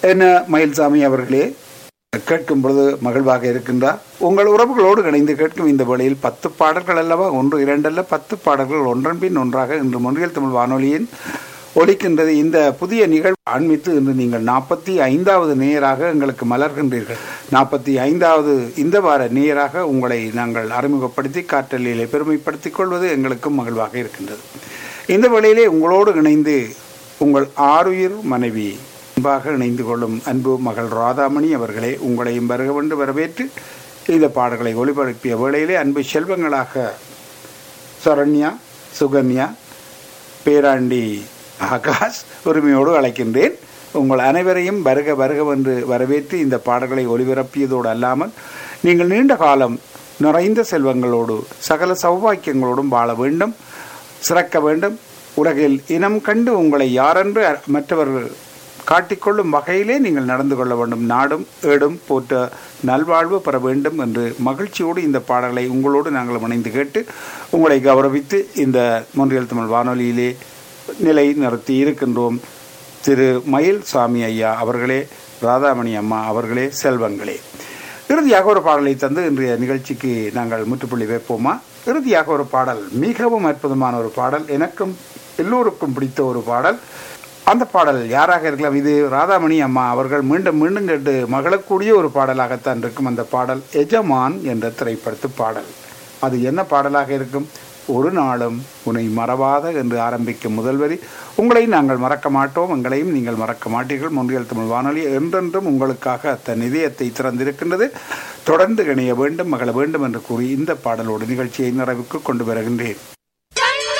என்ன மயில்சாமி அவர்களே கேட்கும் பொழுது மகிழ்வாக இருக்கின்றார் உங்கள் உறவுகளோடு இணைந்து கேட்கும் இந்த வேளையில் பத்து பாடல்கள் அல்லவா ஒன்று இரண்டல்ல பத்து பாடல்கள் ஒன்றன் பின் ஒன்றாக இன்று மொழியல் தமிழ் வானொலியின் ஒலிக்கின்றது இந்த புதிய நிகழ்வு ஆன்மித்து இன்று நீங்கள் நாற்பத்தி ஐந்தாவது நேயராக எங்களுக்கு மலர்கின்றீர்கள் நாற்பத்தி ஐந்தாவது இந்த வார நேயராக உங்களை நாங்கள் அறிமுகப்படுத்தி காற்றலிலே பெருமைப்படுத்திக் கொள்வது எங்களுக்கும் மகிழ்வாக இருக்கின்றது இந்த வேளையிலே உங்களோடு இணைந்து உங்கள் ஆருயிர் மனைவி அன்பாக இணைந்து கொள்ளும் அன்பு மகள் ராதாமணி அவர்களே உங்களையும் வருக வந்து வரவேற்று இந்த பாடல்களை ஒளிபரப்பிய வேளையிலே அன்பு செல்வங்களாக சரண்யா சுகன்யா பேராண்டி ஆகாஷ் உரிமையோடு அழைக்கின்றேன் உங்கள் அனைவரையும் வருக வருக என்று வரவேற்று இந்த பாடல்களை ஒளிபரப்பியதோடு அல்லாமல் நீங்கள் நீண்ட காலம் நிறைந்த செல்வங்களோடு சகல சௌபாக்கியங்களோடும் வாழ வேண்டும் சிறக்க வேண்டும் உலகில் இனம் கண்டு உங்களை யாரென்று மற்றவர்கள் காட்டிக்கொள்ளும் வகையிலே நீங்கள் நடந்து கொள்ள வேண்டும் நாடும் ஏடும் போற்ற நல்வாழ்வு பெற வேண்டும் என்று மகிழ்ச்சியோடு இந்த பாடலை உங்களோடு நாங்கள் இணைந்து கேட்டு உங்களை கௌரவித்து இந்த மொன்றியல் தமிழ் வானொலியிலே நிலை நிறுத்தி இருக்கின்றோம் திரு மயில் சாமி ஐயா அவர்களே ராதாமணி அம்மா அவர்களே செல்வங்களே இறுதியாக ஒரு பாடலை தந்து இன்றைய நிகழ்ச்சிக்கு நாங்கள் முற்றுப்புள்ளி வைப்போமா இறுதியாக ஒரு பாடல் மிகவும் அற்புதமான ஒரு பாடல் எனக்கும் எல்லோருக்கும் பிடித்த ஒரு பாடல் அந்த பாடல் யாராக இருக்கலாம் இது ராதாமணி அம்மா அவர்கள் மீண்டும் மீண்டும் கேட்டு மகளக்கூடிய ஒரு பாடலாகத்தான் இருக்கும் அந்த பாடல் எஜமான் என்ற திரைப்படத்து பாடல் அது என்ன பாடலாக இருக்கும் ஒரு நாளும் உன்னை மறவாத என்று ஆரம்பிக்கும் முதல்வரி உங்களை நாங்கள் மறக்க மாட்டோம் எங்களையும் நீங்கள் மறக்க மாட்டீர்கள் முன்றியல் தமிழ் வானொலி என்றென்றும் உங்களுக்காக தன் இதயத்தை திறந்திருக்கின்றது தொடர்ந்து இணைய வேண்டும் மகள வேண்டும் என்று கூறி இந்த பாடலோடு நிகழ்ச்சியை நிறைவுக்கு கொண்டு வருகின்றேன்